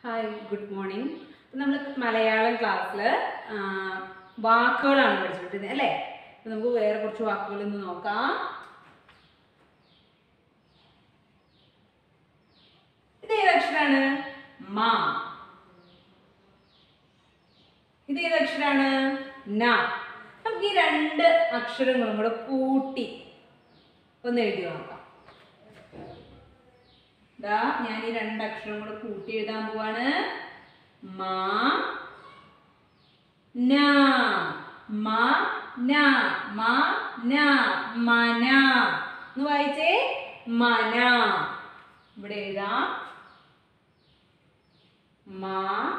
hi good morning നമ്മൾ മലയാളം ക്ലാസ്സിൽ വാക്കുകളാണ് പഠിച്ചുകൊണ്ടിരുന്നത് അല്ലേ അപ്പൊ നമുക്ക് വേറെ കുറച്ച് വാക്കുകൾ ഇന്ന് നോക്കാം ഇത് ഏത് അക്ഷരാണ് മാ ഇത് ഏത് അക്ഷരാണ് ന നമുക്ക് ഈ രണ്ട് അക്ഷരങ്ങളും കൂടെ കൂട്ടി ഒന്ന് എഴുതി നോക്കാം ദാ ഞാൻ ഈ രണ്ട് അക്ഷരം കൂടെ കൂട്ടി എഴുതാൻ പോവാണ് മാ ന മ ന മ ന മന എന്ന് വായിച്ചേ മന ഇവിടെ എഴുതാം മ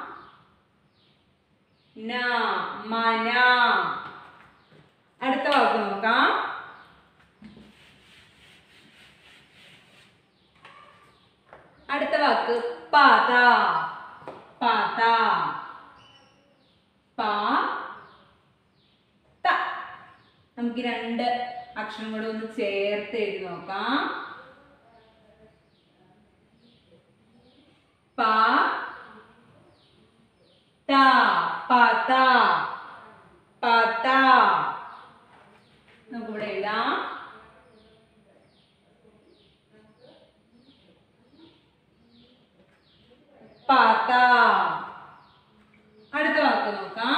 ന മന അടുത്ത വാക്ക് നോക്കാം അടുത്ത വാക്ക് പാത പാത പാ ത നമുക്ക് ഈ രണ്ട് അക്ഷരം കൂടെ ഒന്ന് ചേർത്ത് എഴുതി നോക്കാം പ ത പത പത നമുക്കിവിടെ എഴുതാം പാത്ത അടുത്ത വാക്ക് നോക്കാം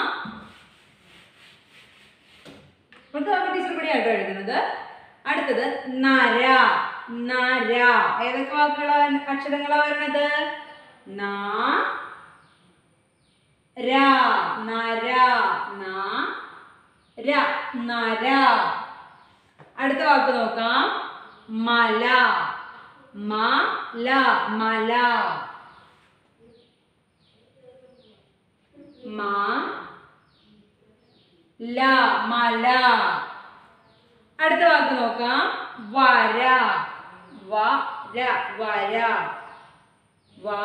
അടുത്ത വാക്ക് ടീച്ചർ ഇവിടെ ആട്ടോ എഴുതുന്നത് അടുത്തത് നര നര ഏതൊക്കെ വാക്കുകളാ അക്ഷരങ്ങളാ വരുന്നത് ന ര നര ന ര നര അടുത്ത വാക്ക് നോക്കാം മല മല മല മ ല മല അടുത്ത വാക്ക് നോക്കാം വര വര വര വ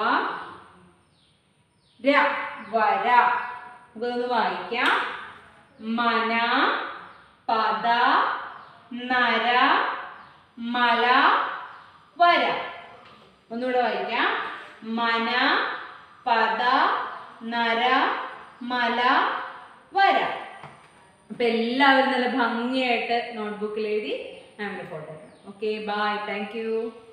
ര വര നമുക്കൊന്ന് വായിക്കാം മന പദ നര മല വര ഒന്നുകൂടെ വായിക്കാം മന പദ നര മല വര അപ്പൊ എല്ലാവരും നല്ല ഭംഗിയായിട്ട് നോട്ട്ബുക്കിൽ എഴുതി മാമിന്റെ photo okay bye thank U